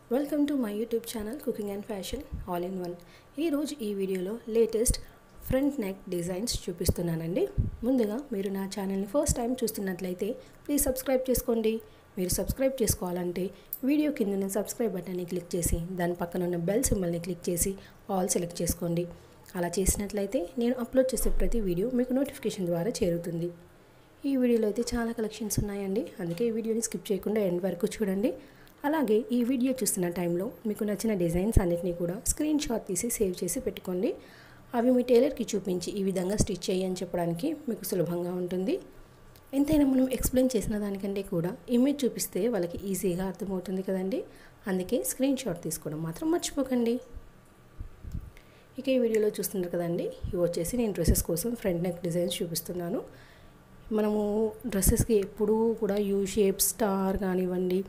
welcome to my YouTube channel cooking and fashion all in one ఈరోజు ఈ వీడియోలో latest front neck designs చూపిస్తున్నానండి ముందుగా మీరు నా ఛానల్ని ఫస్ట్ టైం చూస్తున్నట్లయితే ప్లీజ్ సబ్స్క్రైబ్ చేసుకోండి మీరు సబ్స్క్రైబ్ చేసుకోవాలంటే వీడియో కింద సబ్స్క్రైబ్ బటన్ని క్లిక్ చేసి దాని పక్కన ఉన్న బెల్ సింబల్ని క్లిక్ చేసి ఆల్ సెలెక్ట్ చేసుకోండి అలా చేసినట్లయితే నేను అప్లోడ్ చేసే ప్రతి వీడియో మీకు నోటిఫికేషన్ ద్వారా చేరుతుంది ఈ వీడియోలో అయితే చాలా కలెక్షన్స్ ఉన్నాయండి అందుకే ఈ వీడియోని స్కిప్ చేయకుండా ఎండ్ వరకు చూడండి అలాగే ఈ వీడియో చూస్తున్న టైంలో మీకు నచ్చిన డిజైన్స్ అన్నిటినీ కూడా స్క్రీన్ షాట్ తీసి సేవ్ చేసి పెట్టుకోండి అవి మీ టైలర్కి చూపించి ఈ విధంగా స్టిచ్ చేయని చెప్పడానికి మీకు సులభంగా ఉంటుంది ఎంతైనా మనం ఎక్స్ప్లెయిన్ చేసిన దానికంటే కూడా ఇమేజ్ చూపిస్తే వాళ్ళకి ఈజీగా అర్థమవుతుంది కదండి అందుకే స్క్రీన్ షాట్ తీసుకోవడం మాత్రం మర్చిపోకండి ఇక ఈ వీడియోలో చూస్తున్నారు కదండి ఇవి వచ్చేసి నేను డ్రెస్సెస్ కోసం ఫ్రంట్ నెక్ డిజైన్స్ చూపిస్తున్నాను మనము డ్రెస్సెస్కి ఎప్పుడూ కూడా యూ షేప్ స్టార్ కానివ్వండి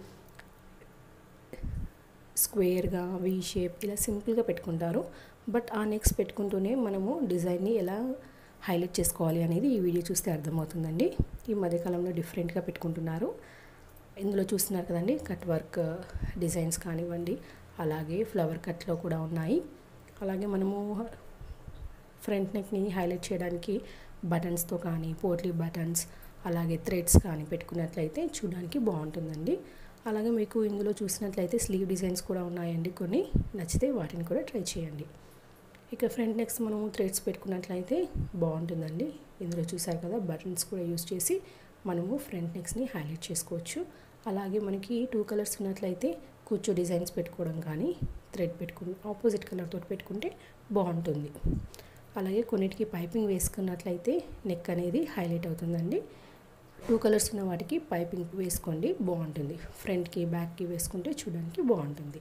స్క్వేర్గా వీ షేప్ ఇలా సింపుల్గా పెట్టుకుంటారు బట్ ఆ నెక్స్ పెట్టుకుంటూనే మనము డిజైన్ని ఎలా హైలైట్ చేసుకోవాలి అనేది ఈ వీడియో చూస్తే అర్థమవుతుందండి ఈ మధ్యకాలంలో డిఫరెంట్గా పెట్టుకుంటున్నారు ఇందులో చూస్తున్నారు కదండి కట్ వర్క్ డిజైన్స్ కానివ్వండి అలాగే ఫ్లవర్ కట్లో కూడా ఉన్నాయి అలాగే మనము ఫ్రంట్ నెక్ని హైలైట్ చేయడానికి బటన్స్తో కానీ పోట్లీ బటన్స్ అలాగే థ్రెడ్స్ కానీ పెట్టుకున్నట్లయితే చూడడానికి బాగుంటుందండి అలాగే మీకు ఇందులో చూసినట్లయితే స్లీవ్ డిజైన్స్ కూడా ఉన్నాయండి కొన్ని నచ్చితే వాటిని కూడా ట్రై చేయండి ఇక ఫ్రంట్ నెక్స్ మనము థ్రెడ్స్ పెట్టుకున్నట్లయితే బాగుంటుందండి ఇందులో చూసారు కదా బటన్స్ కూడా యూస్ చేసి మనము ఫ్రంట్ నెక్స్ని హైలైట్ చేసుకోవచ్చు అలాగే మనకి టూ కలర్స్ ఉన్నట్లయితే కూర్చో డిజైన్స్ పెట్టుకోవడం కానీ థ్రెడ్ పెట్టుకుని ఆపోజిట్ కలర్ తోటి పెట్టుకుంటే బాగుంటుంది అలాగే కొన్నిటికి పైపింగ్ వేసుకున్నట్లయితే నెక్ అనేది హైలైట్ అవుతుందండి టూ కలర్స్ ఉన్న వాటికి పైపింగ్ వేసుకోండి బాగుంటుంది ఫ్రంట్కి బ్యాక్కి వేసుకుంటే చూడడానికి బాగుంటుంది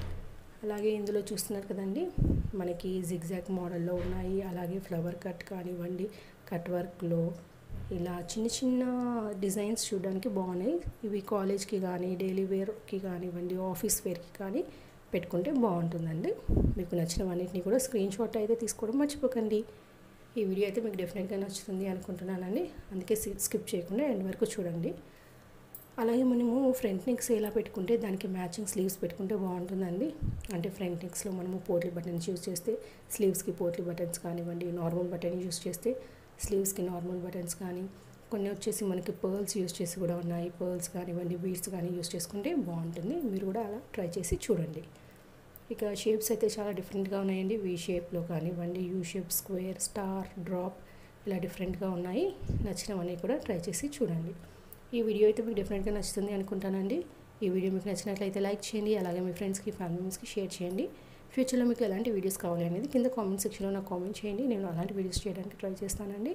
అలాగే ఇందులో చూస్తున్నారు కదండి మనకి జిగ్జాగ్ మోడల్లో ఉన్నాయి అలాగే ఫ్లవర్ కట్ కానివ్వండి కట్ వర్క్లో ఇలా చిన్న చిన్న డిజైన్స్ చూడడానికి బాగున్నాయి ఇవి కాలేజ్కి కానీ డైలీ వేర్కి కానివ్వండి ఆఫీస్ వేర్కి కానీ పెట్టుకుంటే బాగుంటుందండి మీకు నచ్చినవన్నిటిని కూడా స్క్రీన్ షాట్ అయితే తీసుకోవడం మర్చిపోకండి ఈ వీడియో అయితే మీకు డెఫినెట్గా నచ్చుతుంది అనుకుంటున్నానండి అందుకే స్కిప్ చేయకుండా ఎండ్ వరకు చూడండి అలాగే మనము ఫ్రంట్ నెక్స్ ఎలా పెట్టుకుంటే దానికి మ్యాచింగ్ స్లీవ్స్ పెట్టుకుంటే బాగుంటుందండి అంటే ఫ్రంట్ నెక్స్లో మనము పోట్లీ బటన్స్ యూస్ చేస్తే స్లీవ్స్కి పోట్లీ బటన్స్ కానివ్వండి నార్మల్ బటన్ యూస్ చేస్తే స్లీవ్స్కి నార్మల్ బటన్స్ కానీ కొన్ని వచ్చేసి మనకి పర్ల్స్ యూస్ చేసి కూడా ఉన్నాయి పర్ల్స్ కానివ్వండి బీడ్స్ కానీ యూస్ చేసుకుంటే బాగుంటుంది మీరు కూడా అలా ట్రై చేసి చూడండి ఇక షేప్స్ అయితే చాలా డిఫరెంట్గా ఉన్నాయండి వీ షేప్లో కానివ్వండి U shape square star drop ఇలా డిఫరెంట్గా ఉన్నాయి నచ్చినవన్నీ కూడా ట్రై చేసి చూడండి ఈ వీడియో అయితే మీకు డెఫినెట్గా నచ్చుతుంది అనుకుంటానండి ఈ వీడియో మీకు నచ్చినట్లయితే లైక్ చేయండి అలాగే మీ ఫ్రెండ్స్కి ఫ్యామిలీ మెంబర్స్కి షేర్ చేయండి ఫ్యూచర్లో మీకు ఎలాంటి వీడియోస్ కావాలి అనేది కింద కామెంట్ సెక్షన్లో నాకు కామెంట్ చేయండి నేను అలాంటి వీడియోస్ చేయడానికి ట్రై చేస్తానండి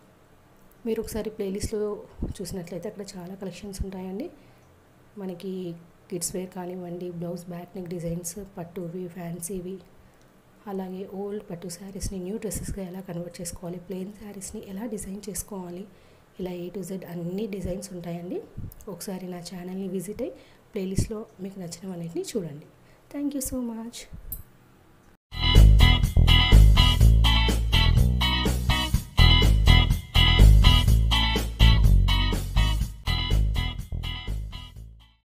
మీరు ఒకసారి ప్లేలిస్ట్లో చూసినట్లయితే అక్కడ చాలా కలెక్షన్స్ ఉంటాయండి మనకి కిడ్స్ వేర్ కానివ్వండి బ్లౌజ్ బ్యాక్ నెక్ డిజైన్స్ పట్టువి ఫ్యాన్సీవి అలాగే ఓల్డ్ పట్టు శారీస్ని న్యూ డ్రెస్సెస్గా ఎలా కన్వర్ట్ చేసుకోవాలి ప్లెయిన్ శారీస్ని ఎలా డిజైన్ చేసుకోవాలి ఇలా ఏ టు జెడ్ అన్ని డిజైన్స్ ఉంటాయండి ఒకసారి నా ఛానల్ని విజిట్ అయ్యి ప్లేలిస్ట్లో మీకు నచ్చినవన్నిటిని చూడండి థ్యాంక్ యూ సో మచ్